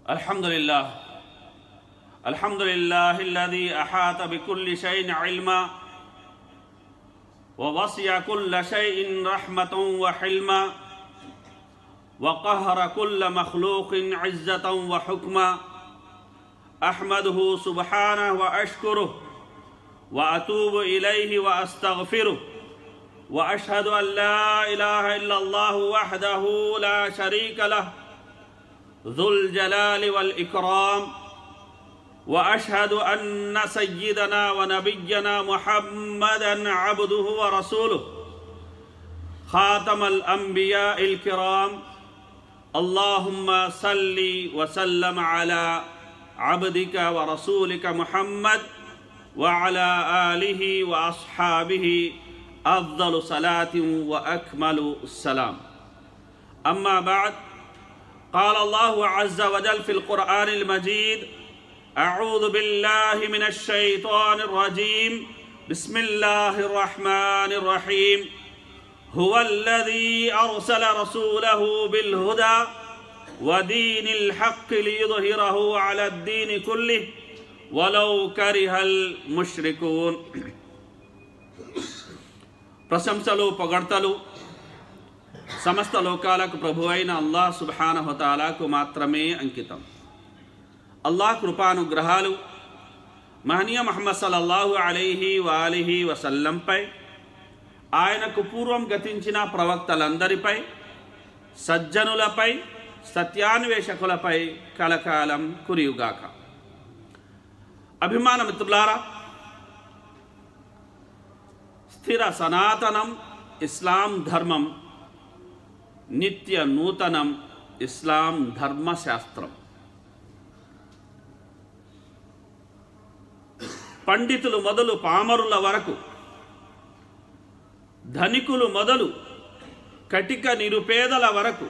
الحمد لله الحمد لله الذي أحاط بكل شيء علما ووصي كل شيء رحمة وحلما وقهر كل مخلوق عزة وحكما أحمده سبحانه وأشكره وأتوب إليه وأستغفره وأشهد أن لا إله إلا الله وحده لا شريك له ذو الجلال والإكرام وأشهد أن سيدنا ونبينا محمدا عبده ورسوله خاتم الأنبياء الكرام اللهم صل وسلم على عبدك ورسولك محمد وعلى آله وأصحابه أفضل صلاة وأكمل السلام أما بعد قال الله عز وجل في القرآن المجيد أعوذ بالله من الشيطان الرجيم بسم الله الرحمن الرحيم هو الذي أرسل رسوله بالهدى ودين الحق ليظهره على الدين كله ولو كره المشركون ప్రశంసలు పొగడ్తలు సమస్త లోకాలకు ప్రభు అయిన అల్లాహ్ సుబానహతాలాకు మాత్రమే అంకితం అల్లాహ్ కృపానుగ్రహాలు మహనీయ మహమ్మద్ సల్లల్లాహు అలైహి వాలిహి వసల్లంపై ఆయనకు పూర్వం గతించిన ప్రవక్తలందరిపై సజ్జనులపై సత్యాన్వేషకులపై కలకాలం కురియుగాక అభిమాన మిత్రులారా స్థిర సనాతనం ఇస్లాం ధర్మం నిత్య నూతనం ఇస్లాం ధర్మశాస్త్రం పండితులు మొదలు పామరుల వరకు ధనికులు మొదలు కటిక నిరుపేదల వరకు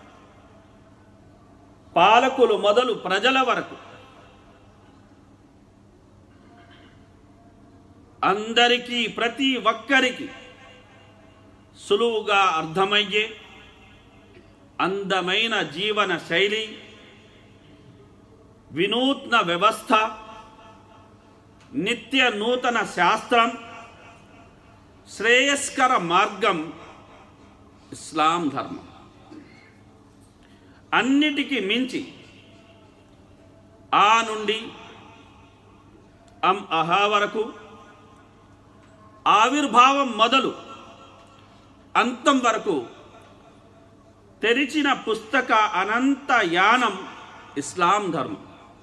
పాలకులు మొదలు ప్రజల వరకు అందరికీ ప్రతి ఒక్కరికి సులువుగా అర్థమయ్యే అందమైన జీవన శైలి వినూత్న వ్యవస్థ నిత్య నూతన శాస్త్రం శ్రేయస్కర మార్గం ఇస్లాం ధర్మం అన్నిటికీ మించి ఆ నుండి అం అహా వరకు ఆవిర్భావం మొదలు అంతం వరకు తెరిచిన పుస్తక అనంత యానం ఇస్లాం ధర్మం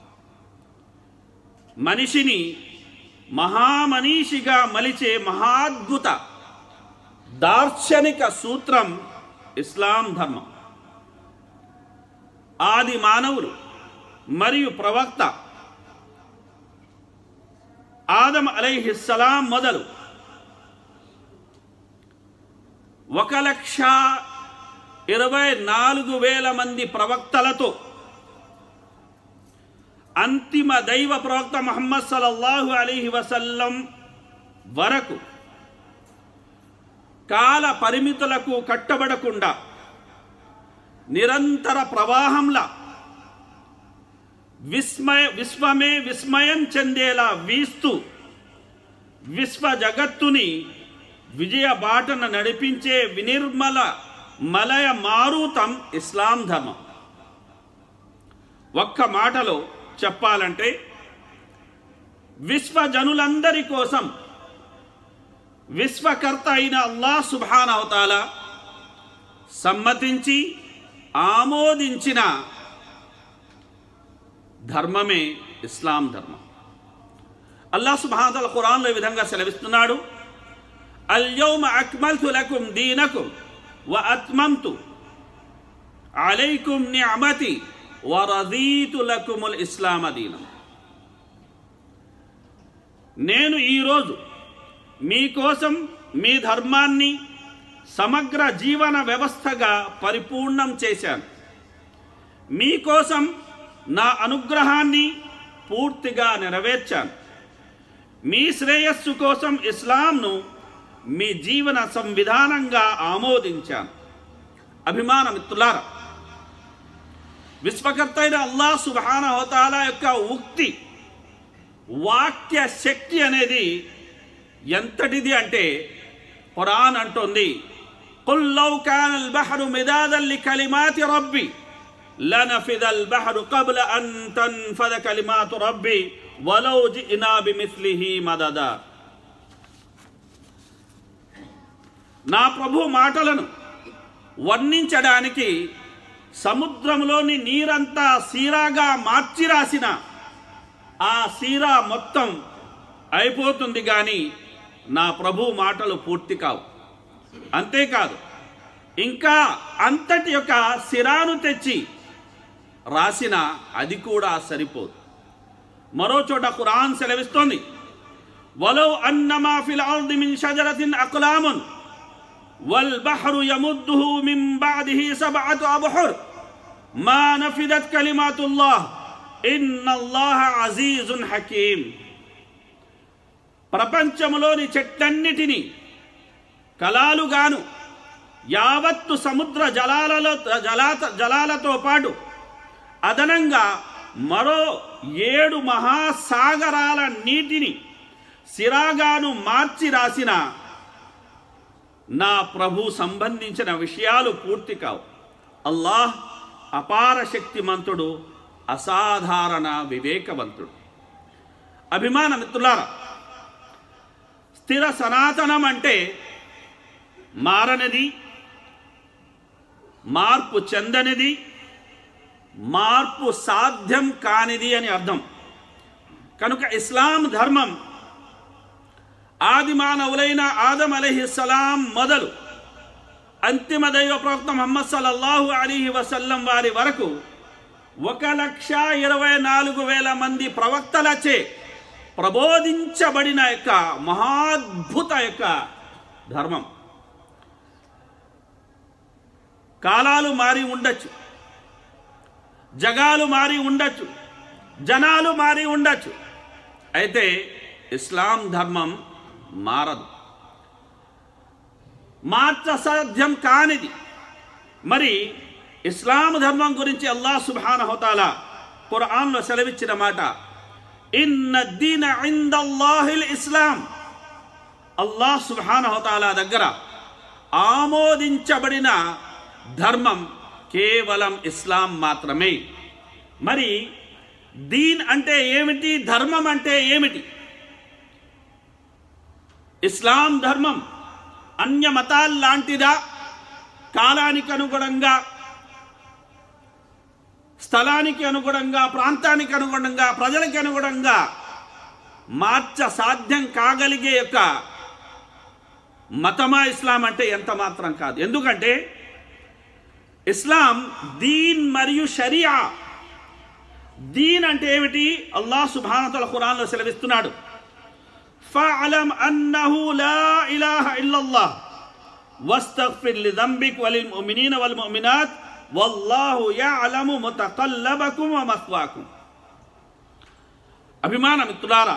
మనిషిని మహామనీషిగా మలిచే మహాద్భుత దార్శనిక సూత్రం ఇస్లాం ధర్మం ఆది మానవులు మరియు ప్రవక్త ఆదం అలైహిస్సలాం మొదలు ఒక లక్ష ఇరవై నాలుగు వేల మంది ప్రవక్తలతో అంతిమ దైవ ప్రవక్త మహమ్మద్ సల్లల్లాహు అలీహి వసల్లం వరకు కాల పరిమితులకు కట్టబడకుండా నిరంతర ప్రవాహంలా విస్మయ విశ్వమే విస్మయం చెందేలా వీస్తూ విశ్వ జగత్తుని విజయ బాటను నడిపించే వినిర్మల మలయ మారుతం ఇస్లాం ధర్మం ఒక్క మాటలో చెప్పాలంటే విశ్వజనులందరి కోసం విశ్వకర్త అయిన అల్లాహ్ సుభానవతాల సమ్మతించి ఆమోదించిన ధర్మమే ఇస్లాం ధర్మం అల్లాహ్ సుభానతల ఖురాన్లో ఈ విధంగా సెలవిస్తున్నాడు అల్యౌమ అక్మల్తు లకుం దీనకుం వ అత్మమ్తు అలైకుం నిఅమతి వ రదీతు లకుముల్ ఇస్లామ దీనం నేను ఈరోజు మీకోసం మీ ధర్మాన్ని సమగ్ర జీవన వ్యవస్థగా పరిపూర్ణం చేశాను మీకోసం నా అనుగ్రహాన్ని పూర్తిగా నెరవేర్చాను మీ శ్రేయస్సు కోసం ఇస్లాంను మీ జీవన సంవిధానంగా ఆమోదించాను అభిమాన మిత్రులారా విశ్వకర్త అయిన అల్లాహ్ సుబాన హోతాల యొక్క ఉక్తి వాక్య శక్తి అనేది ఎంతటిది అంటే ఖురాన్ అంటోంది قل لو كان البحر مدادا لكلمات ربي لنفذ البحر قبل أن تنفذ كلمات ربي ولو جئنا بمثله مددا నా ప్రభు మాటలను వర్ణించడానికి సముద్రంలోని నీరంతా సీరాగా మార్చి రాసిన ఆ సీరా మొత్తం అయిపోతుంది కానీ నా ప్రభు మాటలు పూర్తి కావు అంతేకాదు ఇంకా అంతటి యొక్క సిరాను తెచ్చి రాసిన అది కూడా సరిపోదు మరో చోట ఖురాన్ సెలవిస్తోంది వలో అన్నమా ఫిల్ అర్ది మిన్ షజరతిన్ అక్లామున్ వల్ బహరు యముద్దుహు మిన్ బాదిహి సబఅతు అబ్హుర్ మా నఫిదత్ కలిమాతుల్లాహ్ ఇన్నల్లాహ అజీజున్ హకీం ప్రపంచంలోని చెట్లన్నిటినీ కలాలుగాను యావత్తు సముద్ర జలాలలో జలాత జలాలతో పాటు అదనంగా మరో ఏడు మహాసాగరాల నీటిని సిరాగాను మార్చి రాసిన నా ప్రభు సంబంధించిన విషయాలు పూర్తి కావు అల్లాహ్ అపార శక్తిమంతుడు అసాధారణ వివేకవంతుడు అభిమాన మిత్రులారా స్థిర సనాతనం అంటే మారనిది మార్పు చెందనిది మార్పు సాధ్యం కానిది అని అర్థం కనుక ఇస్లాం ధర్మం ఆది మానవులైన ఆదం అలహిస్సలాం మొదలు అంతిమ దైవ ప్రవక్త మహమ్మద్ సల్లల్లాహు అలీహి వసల్లం వారి వరకు ఒక లక్ష ఇరవై నాలుగు వేల మంది ప్రవక్తలచే ప్రబోధించబడిన యొక్క మహాద్భుత యొక్క ధర్మం కాలాలు మారి ఉండొచ్చు జగాలు మారి ఉండొచ్చు జనాలు మారి ఉండొచ్చు అయితే ఇస్లాం ధర్మం మారదు మార్చ సాధ్యం కానిది మరి ఇస్లాం ధర్మం గురించి అల్లాహ్ సుబ్హాన హోతాల ఖురాన్లో సెలవిచ్చిన మాట ఇన్న దీన ఇందల్లాహిల్ ఇస్లాం అల్లాహ్ సుబ్హాన హోతాల దగ్గర ఆమోదించబడిన ధర్మం కేవలం ఇస్లాం మాత్రమే మరి దీన్ అంటే ఏమిటి ధర్మం అంటే ఏమిటి ఇస్లాం ధర్మం అన్య మతాల్లాంటిదా కాలానికి అనుగుణంగా స్థలానికి అనుగుణంగా ప్రాంతానికి అనుగుణంగా ప్రజలకి అనుగుణంగా మార్చ సాధ్యం కాగలిగే యొక్క మతమా ఇస్లాం అంటే ఎంత మాత్రం కాదు ఎందుకంటే ఇస్లాం దీన్ మరియు షరియా దీన్ అంటే ఏమిటి అల్లాహ్ సుభానతల ఖురాన్లో సెలవిస్తున్నాడు فاعلم أنه لا إله إلا الله واستغفر لذنبك وللمؤمنين والمؤمنات والله يعلم متقلبكم ومثواكم అభిమాన మిత్రులారా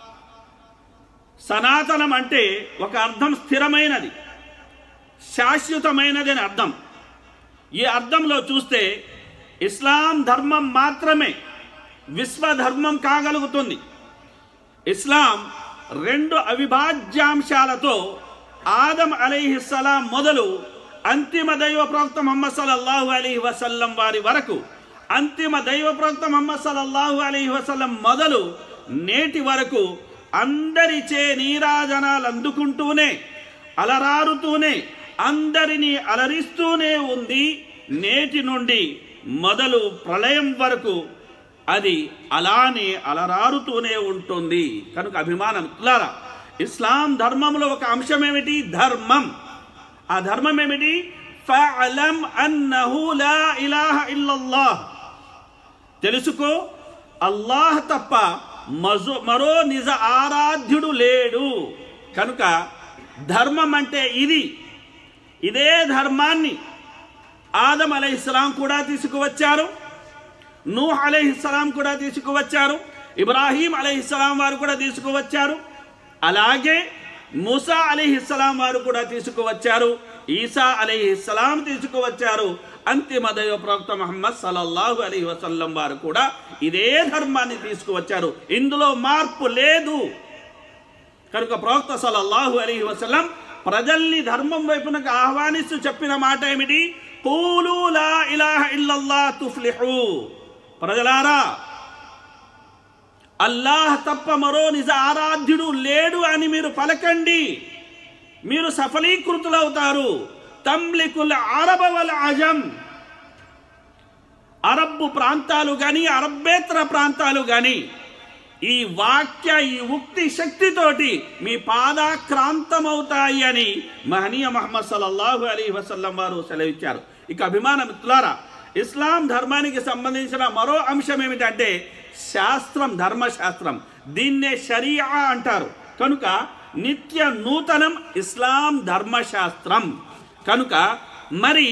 సనాతనం అంటే ఒక అర్థం స్థిరమైనది శాశ్వతమైనది అని అర్థం ఈ అర్థంలో చూస్తే ఇస్లాం ధర్మం మాత్రమే విశ్వధర్మం కాగలుగుతుంది ఇస్లాం రెండు అవిభాజ్యాంశాలతో ఆదం అలీహిస్సలాం మొదలు అంతిమ దైవ ప్రవక్త మొహమ్మద్ సల్లల్లాహు అలీహి వసల్లం వారి వరకు అంతిమ దైవ ప్రవక్త మొహమ్మద్ సల్లల్లాహు అలీహి వసల్లం మొదలు నేటి వరకు అందరిచే నీరాజనాలు అందుకుంటూనే అలరారుతూనే అందరినీ అలరిస్తూనే ఉంది నేటి నుండి మొదలు ప్రళయం వరకు అది అలానే అలరారుతూనే ఉంటుంది కనుక అభిమానం ఇట్లారా ఇస్లాం ధర్మంలో ఒక అంశం ఏమిటి ధర్మం ఆ ధర్మం ఏమిటి ఫఅలం అన్నహు లా ఇలాహ ఇల్లల్లాహ్ తెలుసుకో అల్లాహ్ తప్ప మజో మరో నిజ ఆరాధ్యుడు లేడు కనుక ధర్మం అంటే ఇది ఇదే ధర్మాన్ని ఆదం అలైహిస్సలాం కూడా తీసుకువచ్చారు నూహ్ అలైహిస్సలాం కూడా తీసుకువచ్చారు ఇబ్రాహీం అలైహిస్సలాం వారు కూడా తీసుకువచ్చారు అలాగే మూసా అలీహిస్సలాం వారు కూడా తీసుకువచ్చారు ఈసా అలీహిస్సలాం తీసుకువచ్చారు అంతిమ దైవ ప్రవక్త మహమ్మద్ సల్లల్లాహు అలీ వసల్లం వారు కూడా ఇదే ధర్మాన్ని తీసుకువచ్చారు ఇందులో మార్పు లేదు కనుక ప్రవక్త సల్లల్లాహు అలీ వసల్లం ప్రజల్ని ధర్మం వైపునకు ఆహ్వానిస్తూ చెప్పిన మాట ఏమిటి పూలు లా ఇలాహ ఇల్లల్లా తుఫ్లిహు ప్రజలారా అల్లాహ్ తప్ప మరో నిజ ఆరాధ్యుడు లేడు అని మీరు పలకండి మీరు సఫలీకృతులవుతారు తమ్లికుల్ అరబ వల్ అజం అరబ్బు ప్రాంతాలు కానీ అరబ్బేతర ప్రాంతాలు కానీ ఈ వాక్య ఈ ఉక్తి శక్తితోటి మీ పాదాక్రాంతమవుతాయి అని మహనీయ మహమ్మద్ సల్లల్లాహు అలీ వసల్లం వారు సెలవిచ్చారు ఇక అభిమాన మిత్రులారా ఇస్లాం ధర్మానికి సంబంధించిన మరో అంశం ఏమిటంటే శాస్త్రం ధర్మశాస్త్రం దీన్నే షరియా అంటారు కనుక నిత్య నూతనం ఇస్లాం ధర్మశాస్త్రం కనుక మరి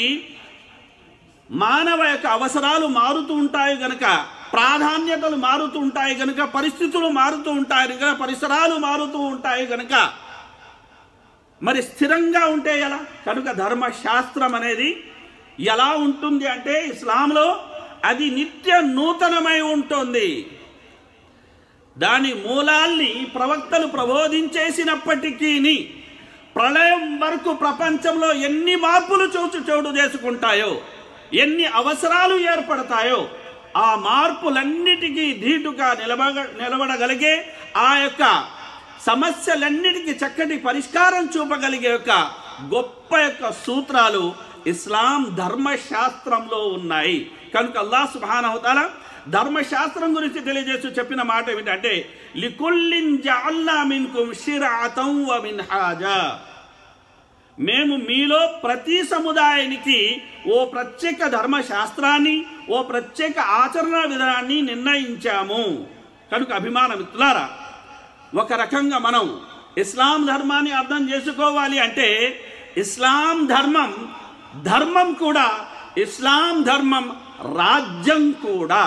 మానవ యొక్క అవసరాలు మారుతూ ఉంటాయి గనక ప్రాధాన్యతలు మారుతూ ఉంటాయి గనక పరిస్థితులు మారుతూ ఉంటాయి గనక పరిసరాలు మారుతూ ఉంటాయి గనక మరి స్థిరంగా ఉంటే ఎలా కనుక ధర్మశాస్త్రం అనేది ఎలా ఉంటుంది అంటే ఇస్లాంలో అది నిత్య నూతనమై ఉంటుంది దాని మూలాల్ని ప్రవక్తలు ప్రబోధించేసినప్పటికీ ప్రళయం వరకు ప్రపంచంలో ఎన్ని మార్పులు చూచు చోటు చేసుకుంటాయో ఎన్ని అవసరాలు ఏర్పడతాయో ఆ మార్పులన్నిటికీ ధీటుగా నిలబడ నిలబడగలిగే ఆ యొక్క సమస్యలన్నిటికీ చక్కటి పరిష్కారం చూపగలిగే యొక్క గొప్ప యొక్క సూత్రాలు ఇస్లాం ధర్మశాస్త్రంలో ఉన్నాయి కనుక అల్లా సుబానహతాల ధర్మశాస్త్రం గురించి తెలియజేస్తూ చెప్పిన మాట ఏమిటంటే లికుల్లిన్ జఅల్నా మిన్కుం షిరాతం వ మిన్హాజా మేము మీలో ప్రతి సముదాయానికి ఓ ప్రత్యేక ధర్మశాస్త్రాన్ని ఓ ప్రత్యేక ఆచరణ విధానాన్ని నిర్ణయించాము కనుక అభిమాన మిత్రులారా ఒక రకంగా మనం ఇస్లాం ధర్మాన్ని అర్థం చేసుకోవాలి అంటే ఇస్లాం ధర్మం ధర్మం కూడా ఇస్లాం ధర్మం రాజ్యం కూడా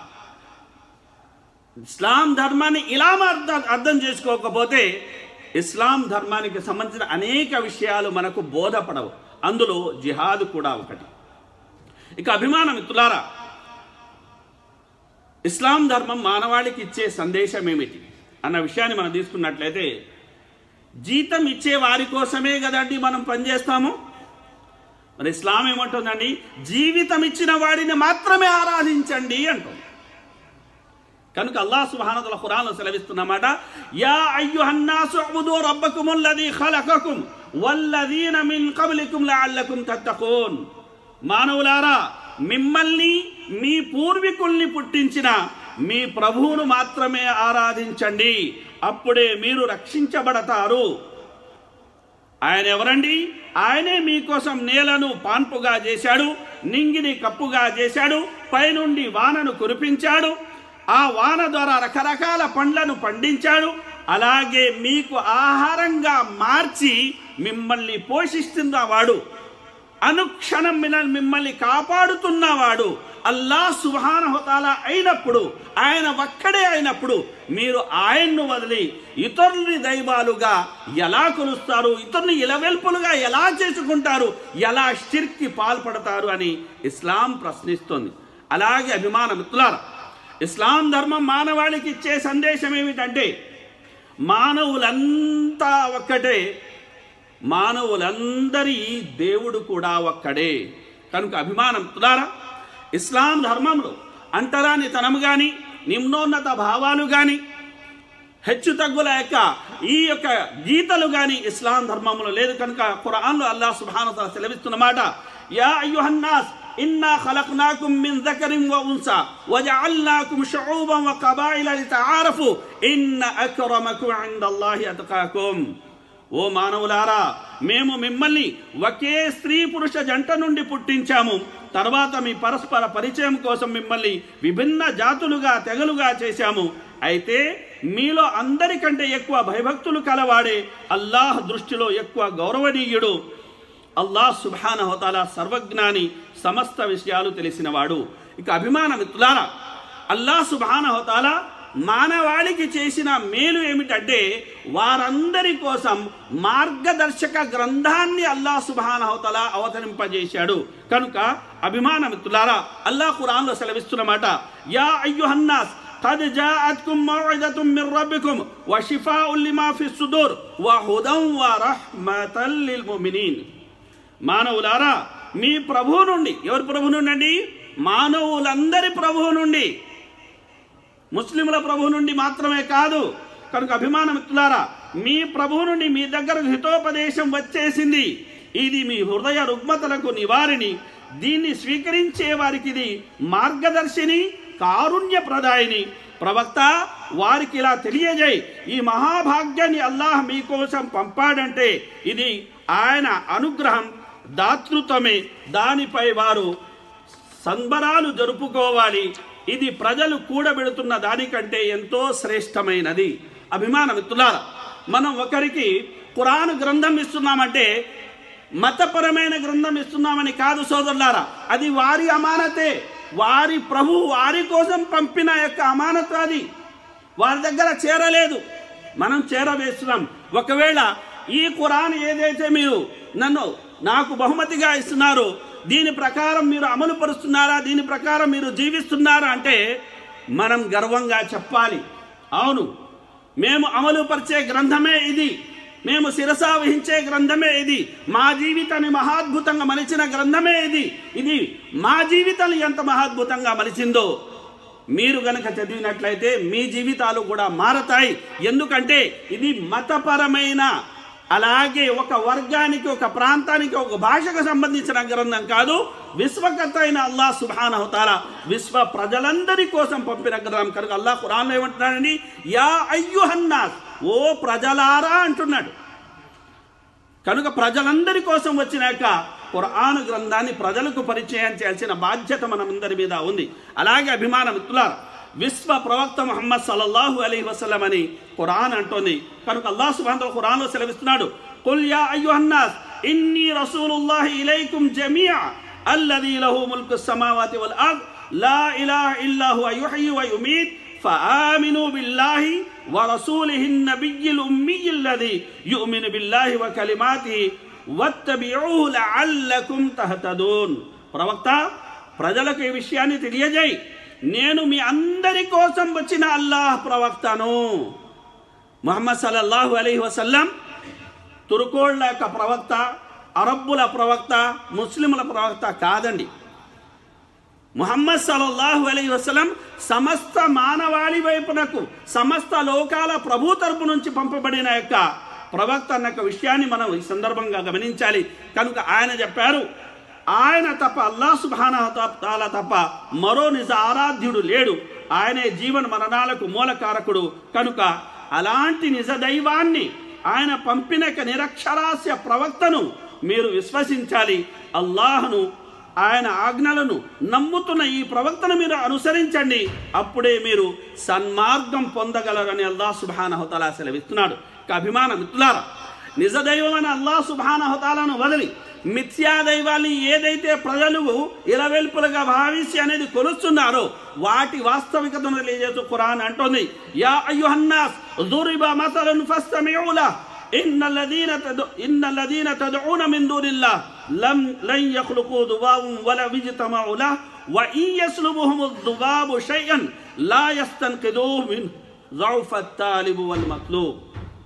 ఇస్లాం ధర్మాన్ని ఇలా అర్థం అర్థం చేసుకోకపోతే ఇస్లాం ధర్మానికి సంబంధించిన అనేక విషయాలు మనకు బోధపడవు అందులో జిహాద్ కూడా ఒకటి ఇక అభిమాన మిత్రులారా ఇస్లాం ధర్మం మానవాళికి ఇచ్చే సందేశం ఏమిటి అన్న విషయాన్ని మనం తీసుకున్నట్లయితే జీతం ఇచ్చే వారి కోసమే కదండి మనం పనిచేస్తాము మరి ఇస్లాం ఏమంటుందండి జీవితం ఇచ్చిన వాడిని మాత్రమే ఆరాధించండి అంటుంది కనుక అల్లాహ్ సుబ్హానహు ఖురాన్లో సెలవిస్తున్నమాట యా అయ్యుహన్నాసు అబుదు రబ్బకుముల్లదీ ఖలకకుం వల్లదీన మిన్ కబ్లికుం లఅల్లకుం తత్తఖూన్ మానవులారా మిమ్మల్ని మీ పూర్వీకుల్ని పుట్టించిన మీ ప్రభువును మాత్రమే ఆరాధించండి అప్పుడే మీరు రక్షించబడతారు ఆయన ఎవరండి ఆయనే మీకోసం నేలను పాన్పుగా చేశాడు నింగిని కప్పుగా చేశాడు పైనుండి వానను కురిపించాడు ఆ వాన ద్వారా రకరకాల పండ్లను పండించాడు అలాగే మీకు ఆహారంగా మార్చి మిమ్మల్ని పోషిస్తున్నవాడు అనుక్షణం మిన- మిమ్మల్ని కాపాడుతున్నవాడు అల్లా సుభానహతాల అయినప్పుడు ఆయన ఒక్కడే అయినప్పుడు మీరు ఆయన్ను వదిలి ఇతరులని దైవాలుగా ఎలా కొలుస్తారు ఇతరుని ఇలవెల్పులుగా ఎలా చేసుకుంటారు ఎలా షిర్కి పాల్పడతారు అని ఇస్లాం ప్రశ్నిస్తుంది అలాగే అభిమాన మిత్రులారా ఇస్లాం ధర్మం మానవాళికి ఇచ్చే సందేశం ఏమిటంటే మానవులంతా ఒక్కటే మానవులందరి దేవుడు కూడా ఒక్కడే కనుక అభిమానం తులారా ఇస్లాం ధర్మంలో అంటరాని తనము కానీ నిమ్నోన్నత భావాలు కానీ హెచ్చు తగ్గుల యొక్క ఈ యొక్క గీతలు కానీ ఇస్లాం ధర్మంలో లేదు కనుక ఖురాన్లో అల్లాహ్ సుబ్హానహు వతఆలా సెలవిస్తున్న మాట యా అయ్యుహన్నాస్ ఇన్నా ఖలక్నాకుం మిన్ దకరిన్ వ ఉన్సా వజఅల్నాకుం షుఊబన్ వ కబాయిల లితఆరఫు ఇన్న అక్రమకుం ఇందల్లాహి అత్కాకుం ఓ మానవులారా మేము మిమ్మల్ని ఒకే స్త్రీ పురుష జంట నుండి పుట్టించాము తర్వాత మీ పరస్పర పరిచయం కోసం మిమ్మల్ని విభిన్న జాతులుగా తెగలుగా చేశాము అయితే మీలో అందరికంటే ఎక్కువ భయభక్తులు కలవాడే అల్లాహ్ దృష్టిలో ఎక్కువ గౌరవనీయుడు అల్లాహ్ సుబ్హాన హోతాల సర్వజ్ఞాని సమస్త విషయాలు తెలిసినవాడు ఇక అభిమాన మిత్రులారా అల్లాహ్ సుబ్హాన హోతాల మానవాళికి చేసిన మేలు ఏమిటంటే వారందరి కోసం మార్గదర్శక గ్రంథాన్ని అల్లా సుబానహతల అవతరింపజేశాడు కనుక అభిమాన మిత్రులారా అల్లా ఖురాన్లో సెలవిస్తున్నమాట యా అయ్యుహన్నాస్ قد جاءتكم موعظة من ربكم وشفاء لما في الصدور وهدى ورحمة للمؤمنين మానవులారా మీ ప్రభువు నుండి ఎవరి ప్రభువు నుండి అండి మానవులందరి ప్రభువు నుండి ముస్లింల ప్రభువు నుండి మాత్రమే కాదు కనుక అభిమాన మిత్రులారా మీ ప్రభువు నుండి మీ దగ్గర హితోపదేశం వచ్చేసింది ఇది మీ హృదయ రుగ్మతలకు నివారిణి దీన్ని స్వీకరించే వారికి ఇది మార్గదర్శిని కారుణ్య ప్రదాయిని ప్రవక్త వారికి ఇలా తెలియజేయి ఈ మహాభాగ్యాన్ని అల్లాహ్ మీకోసం పంపాడంటే ఇది ఆయన అనుగ్రహం దాతృత్వమే దానిపై వారు సంబరాలు జరుపుకోవాలి ఇది ప్రజలు కూడబెడుతున్న దానికంటే ఎంతో శ్రేష్టమైనది అభిమాన మిత్రులారా మనం ఒకరికి ఖురాన్ గ్రంథం ఇస్తున్నామంటే మతపరమైన గ్రంథం ఇస్తున్నామని కాదు సోదరులారా అది వారి అమానతే వారి ప్రభు వారి కోసం పంపిన యొక్క అమానత అది వారి దగ్గర చేరలేదు మనం చేరవేస్తున్నాం ఒకవేళ ఈ ఖురాన్ ఏదైతే మీరు నన్ను నాకు బహుమతిగా ఇస్తున్నారు దీని ప్రకారం మీరు అమలు పరుస్తున్నారా దీని ప్రకారం మీరు జీవిస్తున్నారా అంటే మనం గర్వంగా చెప్పాలి అవును మేము అమలు పరిచే గ్రంథమే ఇది మేము శిరసా వహించే గ్రంథమే ఇది మా జీవితాన్ని మహాద్భుతంగా మలిచిన గ్రంథమే ఇది ఇది మా జీవితాన్ని ఎంత మహాద్భుతంగా మలిచిందో మీరు గనక చదివినట్లయితే మీ జీవితాలు కూడా మారతాయి ఎందుకంటే ఇది మతపరమైన అలాగే ఒక వర్గానికి ఒక ప్రాంతానికి ఒక భాషకు సంబంధించిన గ్రంథం కాదు విశ్వకర్త అయిన అల్లా సుబానహతాల విశ్వ ప్రజలందరి కోసం పంపిన గ్రంథం కనుక అల్లా ఖురాన్లో ఏమంటున్నాడండి యా అయ్యుహన్నాస్ ఓ ప్రజలారా అంటున్నాడు కనుక ప్రజలందరి కోసం వచ్చినాక ఖురాన్ గ్రంథాన్ని ప్రజలకు పరిచయం చేయాల్సిన బాధ్యత మనందరి మీద ఉంది అలాగే అభిమాన మిత్రులారా విశ్వ ప్రవక్త ముహమ్మద్ సల్లల్లాహు అలైహి వసల్లం అని ఖురాన్ అంటోంది కనుక అల్లాహ్ సుబ్హానహు ఖురాన్లో సెలవిస్తున్నాడు కుల్ యా అయ్యుహన్నాస్ ఇన్నీ రసూలుల్లాహి ఇలైకుం జమీఅ అల్లదీ లహు ముల్కు సమావాతి వల్ అర్ద్ లా ఇలాహ ఇల్లా హువ యుహ్యి వ యుమీత్ فآمنوا بالله ورسوله النبي الأمي الذي يؤمن بالله وكلماته واتبعوه لعلكم تهتدون ప్రవక్త ప్రజలకు ఈ విషయాన్ని తెలియజేయి నేను మీ అందరి కోసం వచ్చిన అల్లాహ్ ప్రవక్తను ముహమ్మద్ సల్లల్లాహు అలైహి వసల్లం తురుకోళ్ల యొక్క ప్రవక్త అరబ్బుల ప్రవక్త ముస్లింల ప్రవక్త కాదండి ముహమ్మద్ సల్లల్లాహు అలైహి వసల్లం సమస్త మానవాళి వైపునకు సమస్త లోకాల ప్రభు తరపు నుంచి పంపబడిన యొక్క ప్రవక్త అన్న యొక్క విషయాన్ని మనం ఈ సందర్భంగా గమనించాలి కనుక ఆయన చెప్పారు ఆయన తప్ప అల్లాహ్ సుబ్హాన తాలా తప్ప మరో నిజ ఆరాధ్యుడు లేడు ఆయనే జీవన మరణాలకు మూలకారకుడు కనుక అలాంటి నిజ దైవాన్ని ఆయన పంపిన యొక్క నిరక్షరాస్య ప్రవక్తను మీరు విశ్వసించాలి అల్లాహ్ను ఆయన ఆజ్ఞలను నమ్ముతున్న ఈ ప్రవక్తను మీరు అనుసరించండి అప్పుడే మీరు సన్మార్గం పొందగలరని అల్లాహ్ సుబానహతాలా సెలవిస్తున్నాడు ఇక అభిమాన మిత్రులారా నిజ దైవమైన అల్లాహ్ సుబానహతాలను వదిలి మిథ్యా దైవాన్ని ఏదైతే ప్రజలు ఇలవెల్పులుగా భావించి అనేది కొలుస్తున్నారో వాటి వాస్తవికతను తెలియజేస్తూ ఖురాన్ అంటోంది యా అయ్యుహన్నాస్ దురిబ మసలను ఫస్తమిఉలా إن الذين تدع... إن الذين تدعون من دون الله لم لن يخلقوا ذبابا ولا اجتمعوا له وإن يسلبهم الذباب شيئا لا يستنقذوه منه ضعف الطالب والمطلوب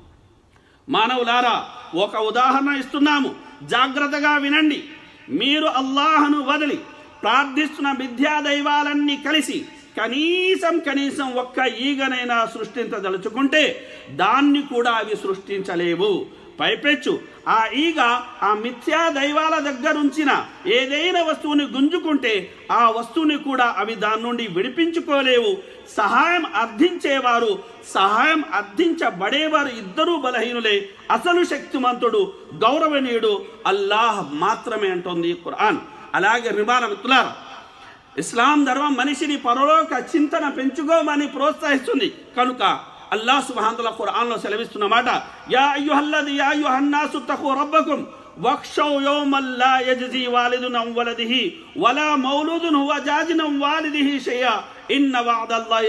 మానవులారా ఒక ఉదాహరణ ఇస్తున్నాము జాగ్రత్తగా వినండి మీరు అల్లాహను వదిలి ప్రార్థిస్తున్న మిథ్యా దైవాలన్నీ కలిసి కనీసం కనీసం ఒక్క ఈగనైనా సృష్టించదలుచుకుంటే దాన్ని కూడా అవి సృష్టించలేవు పైపెచ్చు ఆ ఈగ ఆ మిథ్యా దైవాల దగ్గరుంచిన ఏదైనా వస్తువుని గుంజుకుంటే ఆ వస్తువుని కూడా అవి దాని నుండి విడిపించుకోలేవు సహాయం అర్థించేవారు సహాయం అర్థించబడేవారు ఇద్దరూ బలహీనులే అసలు శక్తిమంతుడు గౌరవనీయుడు అల్లాహ్ మాత్రమే అంటోంది ఖురాన్ అలాగే రిమాన మిత్రులారా ఇస్లాం ధర్మం మనిషిని పరలోక చింతన పెంచుకోమని ప్రోత్సహిస్తుంది కనుక అల్లాహ్ సుబ్హానహు ఖురాన్లో సెలవిస్తున్న మాట యా అయ్యుహల్లది యా అయ్యుహన్నాసు తఖు రబ్బకుం వక్షౌ యౌమల్ లా యజ్జీ వాలిదున్ అన్ వలదిహి వలా మౌలూదున్ హువ జాజిన్ అన్ వాలిదిహి షైయా ఇన్న వఅదల్లాహి హక్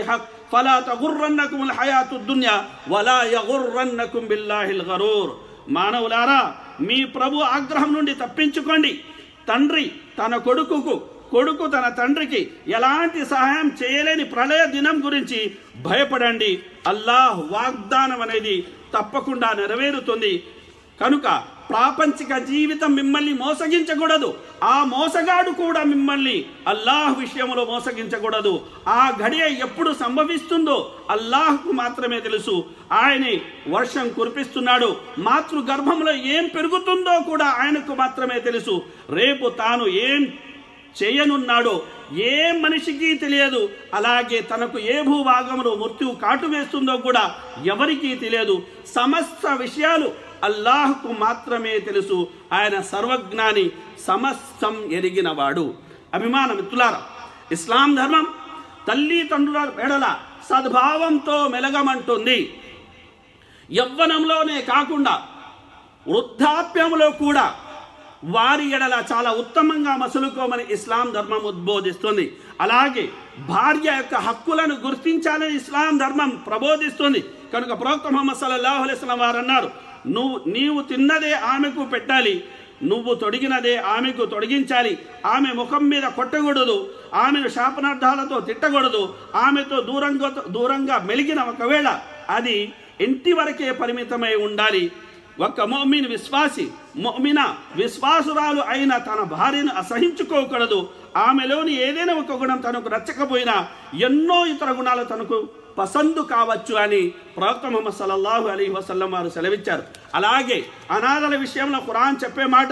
ఫలా తగుర్రన్నకుం హయాతు దున్యా వలా యగుర్రన్నకుం బిల్లాహిల్ గరూర్ మానవులారా మీ ప్రభు ఆగ్రహం నుండి తప్పించుకోండి తండ్రి తన కొడుకుకు కొడుకు తన తండ్రికి ఎలాంటి సహాయం చేయలేని ప్రళయ దినం గురించి భయపడండి అల్లాహ్ వాగ్దానం అనేది తప్పకుండా నెరవేరుతుంది కనుక ప్రాపంచిక జీవితం మిమ్మల్ని మోసగించకూడదు ఆ మోసగాడు కూడా మిమ్మల్ని అల్లాహ్ విషయంలో మోసగించకూడదు ఆ గడియ ఎప్పుడు సంభవిస్తుందో అల్లాహ్కు మాత్రమే తెలుసు ఆయనే వర్షం కురిపిస్తున్నాడు మాతృ గర్భంలో ఏం పెరుగుతుందో కూడా ఆయనకు మాత్రమే తెలుసు రేపు తాను ఏం చేయనున్నాడో ఏ మనిషికి తెలియదు అలాగే తనకు ఏ భూభాగంలో మృత్యువు కాటు వేస్తుందో కూడా ఎవరికీ తెలియదు సమస్త విషయాలు అల్లాహ్కు మాత్రమే తెలుసు ఆయన సర్వజ్ఞాని సమస్తం ఎరిగినవాడు అభిమాన మిత్రులారా ఇస్లాం ధర్మం తల్లి తండ్రుల వెడల సద్భావంతో మెలగమంటుంది యవ్వనంలోనే కాకుండా వృద్ధాప్యంలో కూడా వారి ఎడల చాలా ఉత్తమంగా మసులుకోమని ఇస్లాం ధర్మం ఉద్బోధిస్తుంది అలాగే భార్య యొక్క హక్కులను గుర్తించాలని ఇస్లాం ధర్మం ప్రబోధిస్తుంది కనుక ప్రవక్త ముహమ్మద్ సల్లల్లాహు అలైహి వసల్లం వారు అన్నారు నువ్వు నీవు తిన్నదే ఆమెకు పెట్టాలి నువ్వు తొడిగినదే ఆమెకు తొడిగించాలి ఆమె ముఖం మీద కొట్టకూడదు ఆమెను శాపనార్థాలతో తిట్టకూడదు ఆమెతో దూరంగా దూరంగా మెలిగిన ఒకవేళ అది ఇంటి వరకే పరిమితమై ఉండాలి ఒక మొమిన్ విశ్వాసి మొమిన విశ్వాసురాలు అయిన తన భార్యను అసహించుకోకూడదు ఆమెలోని ఏదైనా ఒక గుణం తనకు నచ్చకపోయినా ఎన్నో ఇతర గుణాలు తనకు పసందు కావచ్చు అని ప్రవక్త ముహమ్మద్ సల్లల్లాహు అలీ వసల్లం వారు సెలవిచ్చారు అలాగే అనాథల విషయంలో ఖురాన్ చెప్పే మాట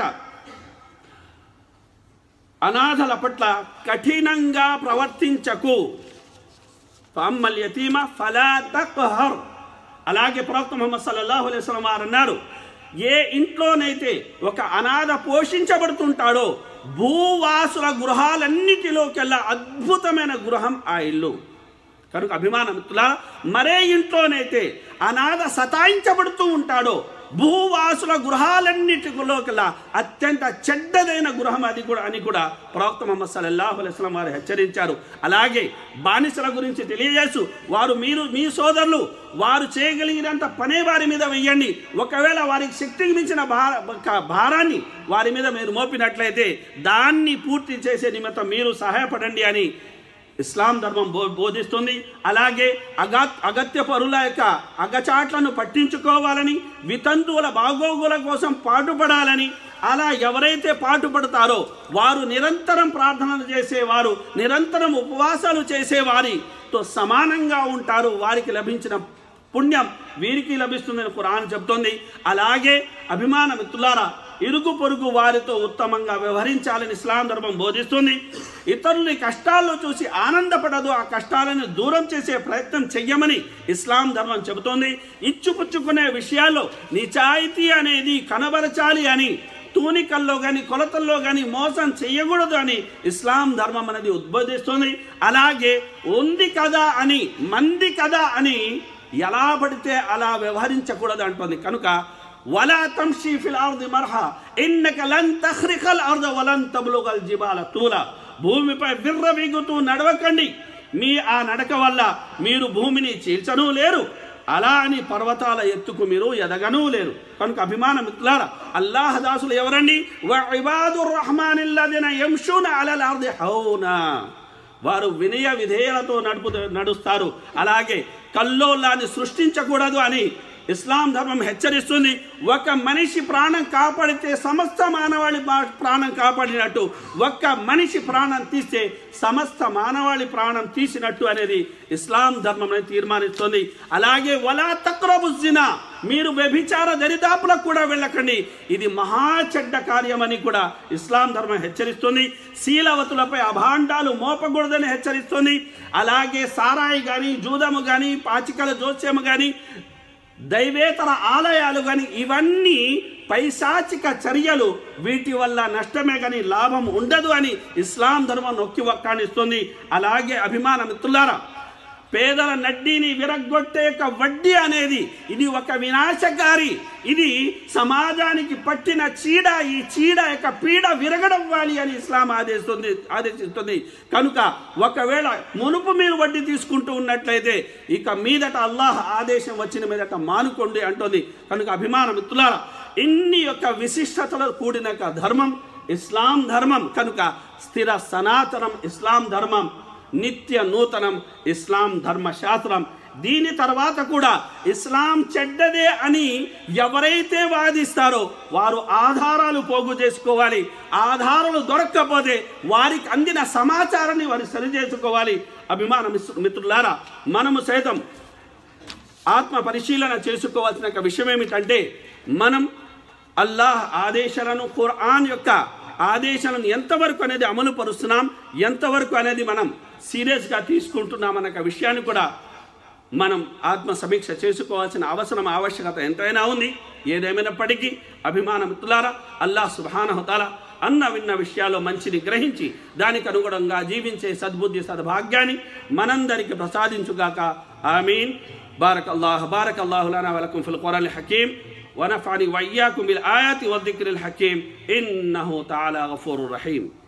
అనాథల పట్ల కఠినంగా ప్రవర్తించకు ఫమ్మల్ యతీమ ఫలా తక్హర్ అలాగే ప్రవక్త ముహమ్మద్ సల్లల్లాహు అలైహి వసల్లం వారు అన్నారు ఏ ఇంట్లోనైతే ఒక అనాథ పోషించబడుతుంటాడో భూవాసుల గృహాలన్నిటిలోకెల్లా అద్భుతమైన గృహం ఆ ఇల్లు కనుక అభిమాన మిత్రుల మరే ఇంట్లోనైతే అనాథ సతాయించబడుతూ ఉంటాడో భూవాసుల గృహాలన్నిటిలోకెల్లా అత్యంత చెడ్డదైన గృహం అది కూడా అని కూడా ప్రవక్త ముహమ్మద్ సల్లల్లాహు అలైహి వసల్లం వారు హెచ్చరించారు అలాగే బానిసల గురించి తెలియజేస్తూ వారు మీరు మీ సోదరులు వారు చేయగలిగినంత పనే వారి మీద వెయ్యండి ఒకవేళ వారికి శక్తికి మించిన భార ఒక భారాన్ని వారి మీద మీరు మోపినట్లయితే దాన్ని పూర్తి చేసే నిమిత్తం మీరు సహాయపడండి అని ఇస్లాం ధర్మం బో బోధిస్తుంది అలాగే అగా అగత్య పరుల యొక్క అగచాట్లను పట్టించుకోవాలని వితంతువుల బాగోగుల కోసం పాటుపడాలని అలా ఎవరైతే పాటుపడతారో వారు నిరంతరం ప్రార్థనలు చేసేవారు నిరంతరం ఉపవాసాలు చేసేవారితో సమానంగా ఉంటారు వారికి లభించిన పుణ్యం వీరికి లభిస్తుందని ఖురాన్ చెప్తోంది అలాగే అభిమాన మిత్రులారా ఇరుగు పొరుగు వారితో ఉత్తమంగా వ్యవహరించాలని ఇస్లాం ధర్మం బోధిస్తుంది ఇతరులని కష్టాల్లో చూసి ఆనందపడదు ఆ కష్టాలను దూరం చేసే ప్రయత్నం చెయ్యమని ఇస్లాం ధర్మం చెబుతోంది ఇచ్చుపుచ్చుకునే విషయాల్లో నిజాయితీ అనేది కనబరచాలి అని తూనికల్లో కానీ కొలతల్లో కానీ మోసం చేయకూడదు అని ఇస్లాం ధర్మం అనేది ఉద్బోధిస్తుంది అలాగే ఉంది కదా అని మంది కదా అని ఎలా పడితే అలా వ్యవహరించకూడదు అంటుంది కనుక వలా తమ్షీ ఫిల్ అర్ది మర్హా ఇన్నక లన్ తఖ్రికల్ అర్ద వలన్ తబ్లుగల్ జిబాల తూల భూమిపై విర్రవీగుతూ నడవకండి మీ ఆ నడక వల్ల మీరు భూమిని చీల్చను లేరు అలా అని పర్వతాల ఎత్తుకు మీరు ఎదగను లేరు కనుక అభిమాన మిత్రులారా అల్లాహ్ దాసులు ఎవరండి ఇబాదుర్ రహమానిల్లదిన యంషూన అలల్ అర్ది హౌనా వారు వినయ విధేయలతో నడుపు నడుస్తారు అలాగే కల్లోలాన్ని సృష్టించకూడదు అని ఇస్లాం ధర్మం హెచ్చరిస్తుంది ఒక మనిషి ప్రాణం కాపాడితే సమస్త మానవాళి బా- ప్రాణం కాపాడినట్టు ఒక్క మనిషి ప్రాణం తీస్తే సమస్త మానవాళి ప్రాణం తీసినట్టు అనేది ఇస్లాం ధర్మం అనేది తీర్మానిస్తుంది అలాగే వలా తక్రబుజ్జిన మీరు వ్యభిచార దరిదాపులకు కూడా వెళ్ళకండి ఇది మహా చెడ్డ కార్యమని కూడా ఇస్లాం ధర్మం హెచ్చరిస్తుంది శీలవతులపై అభాండాలు మోపకూడదని హెచ్చరిస్తుంది అలాగే సారాయి కానీ జూదము కానీ పాచికల జోస్యము కానీ దైవేతర ఆలయాలు కానీ ఇవన్నీ పైశాచిక చర్యలు వీటి వల్ల నష్టమే కానీ లాభం ఉండదు అని ఇస్లాం ధర్మం నొక్కి వక్కాణిస్తుంది అలాగే అభిమాన మిత్రులారా పేదల నడ్డిని విరగ్గొట్టే యొక్క వడ్డీ అనేది ఇది ఒక వినాశకారి ఇది సమాజానికి పట్టిన చీడ ఈ చీడ యొక్క పీడ విరగడవ్వాలి అని ఇస్లాం ఆదేశిస్తుంది ఆదేశిస్తుంది కనుక ఒకవేళ మునుపు మీరు వడ్డీ తీసుకుంటూ ఉన్నట్లయితే ఇక మీదట అల్లాహ్ ఆదేశం వచ్చిన మీదట మానుకోండి అంటుంది కనుక అభిమాన మిత్రులారా ఇన్ని యొక్క విశిష్టతలు కూడిన యొక్క ధర్మం ఇస్లాం ధర్మం కనుక స్థిర సనాతనం ఇస్లాం ధర్మం నిత్య నూతనం ఇస్లాం ధర్మశాస్త్రం దీని తర్వాత కూడా ఇస్లాం చెడ్డదే అని ఎవరైతే వాదిస్తారో వారు ఆధారాలు పోగు చేసుకోవాలి ఆధారాలు దొరక్కపోతే వారికి అందిన సమాచారాన్ని వారు సరిచేసుకోవాలి అభిమాన మిస్- మిత్రులారా మనము సైతం ఆత్మ పరిశీలన చేసుకోవాల్సిన ఒక విషయం ఏమిటంటే మనం అల్లాహ్ ఆదేశాలను ఖురాన్ యొక్క ఆదేశాలను ఎంతవరకు అనేది అమలు పరుస్తున్నాం ఎంతవరకు అనేది మనం సీరియస్గా తీసుకుంటున్నాం అన్న ఒక విషయాన్ని కూడా మనం ఆత్మ సమీక్ష చేసుకోవాల్సిన అవసరం ఆవశ్యకత ఎంతైనా ఉంది ఏదేమైనప్పటికీ అభిమాన మిత్రులారా అల్లాహ్ సుబానహతాల అన్న విన్న విషయాల్లో మంచిని గ్రహించి దానికి అనుగుణంగా జీవించే సద్బుద్ధి సద్భాగ్యాన్ని మనందరికి ప్రసాదించుగాక ఆమీన్ بارك الله بارك الله لنا ولكم في القرآن الحكيم ونفعني وإياكم بالآيات والذكر الحكيم إنه تعالى غفور رحيم